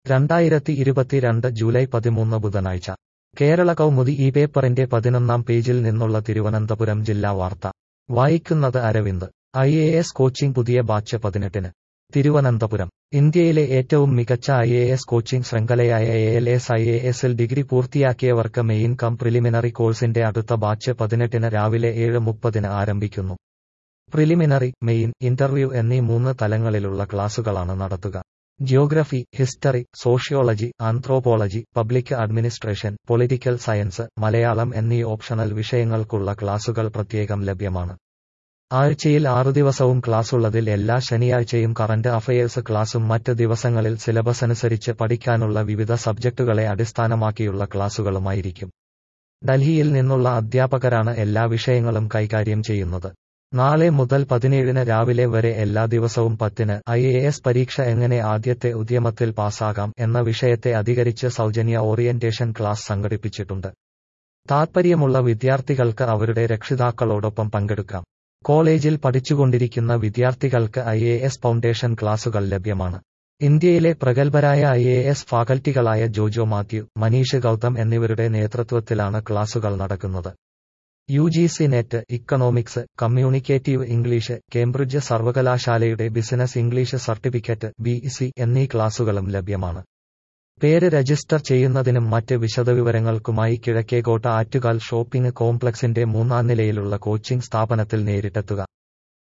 രണ്ടായിരത്തി ഇരുപത്തിരണ്ട് ജൂലൈ പതിമൂന്ന് ബുധനാഴ്ച കേരള കൗമുദി ഈ പേപ്പറിന്റെ പതിനൊന്നാം പേജിൽ നിന്നുള്ള തിരുവനന്തപുരം ജില്ലാ വാർത്ത വായിക്കുന്നത് Aravind I A S coaching പുതിയ ബാച്ച് പതിനെട്ടിന് തിരുവനന്തപുരം ഇന്ത്യയിലെ ഏറ്റവും മികച്ച ഐ എ എസ് കോച്ചിംഗ് ശൃംഖലയായ A L S I A എസിൽ ഡിഗ്രി പൂർത്തിയാക്കിയവർക്ക് മെയിൻ കം പ്രിലിമിനറി കോഴ്സിന്റെ അടുത്ത ബാച്ച് പതിനെട്ടിന് രാവിലെ ഏഴ് മുപ്പതിന് ആരംഭിക്കുന്നു പ്രിലിമിനറി മെയിൻ ഇന്റർവ്യൂ എന്നീ മൂന്ന് തലങ്ങളിലുള്ള ക്ലാസുകളാണ് നടത്തുക geography history sociology anthropology public administration political science Malayalam എന്നീ ഓപ്ഷണൽ വിഷയങ്ങൾക്കുള്ള ക്ലാസുകൾ പ്രത്യേകം ലഭ്യമാണ് ആഴ്ചയിൽ ആറു ദിവസവും ക്ലാസുള്ളതിൽ എല്ലാ ശനിയാഴ്ചയും കറന്റ് അഫയേഴ്സ് ക്ലാസും മറ്റ് ദിവസങ്ങളിൽ സിലബസ് അനുസരിച്ച് പഠിക്കാനുള്ള വിവിധ സബ്ജക്റ്റുകളെ അടിസ്ഥാനമാക്കിയുള്ള ക്ലാസുകളുമായിരിക്കും ഡൽഹിയിൽ നിന്നുള്ള അധ്യാപകരാണ് എല്ലാ വിഷയങ്ങളും കൈകാര്യം ചെയ്യുന്നത് നാളെ മുതൽ പതിനേഴിന് രാവിലെ വരെ എല്ലാ ദിവസവും പത്തിന് ഐ എ എസ് പരീക്ഷ എങ്ങനെ ആദ്യത്തെ ഉദ്യമത്തിൽ പാസ്സാകാം എന്ന വിഷയത്തെ അധികരിച്ച് സൗജന്യ ഓറിയന്റേഷൻ ക്ലാസ് സംഘടിപ്പിച്ചിട്ടുണ്ട് താൽപ്പര്യമുള്ള വിദ്യാർത്ഥികൾക്ക് അവരുടെ രക്ഷിതാക്കളോടൊപ്പം പങ്കെടുക്കാം കോളേജിൽ പഠിച്ചുകൊണ്ടിരിക്കുന്ന വിദ്യാർത്ഥികൾക്ക് ഐ എ എസ് ഫൗണ്ടേഷൻ ക്ലാസുകൾ ലഭ്യമാണ് ഇന്ത്യയിലെ പ്രഗത്ഭരായ ഐ എ എസ് ഫാക്കൽറ്റികളായ ജോജോ മാത്യു മനീഷ് ഗൗതം എന്നിവരുടെ നേതൃത്വത്തിലാണ് ക്ലാസുകൾ നടക്കുന്നത് U G C net economics communicative English Cambridge സർവകലാശാലയുടെ business English certificate B C എന്നീ ക്ലാസുകളും ലഭ്യമാണ് പേര് രജിസ്റ്റർ ചെയ്യുന്നതിനും മറ്റ് വിശദവിവരങ്ങൾക്കുമായി കിഴക്കേകോട്ട ആറ്റുകാൽ ഷോപ്പിംഗ് കോംപ്ലക്സിന്റെ മൂന്നാം നിലയിലുള്ള കോച്ചിംഗ് സ്ഥാപനത്തിൽ നേരിട്ടെത്തുക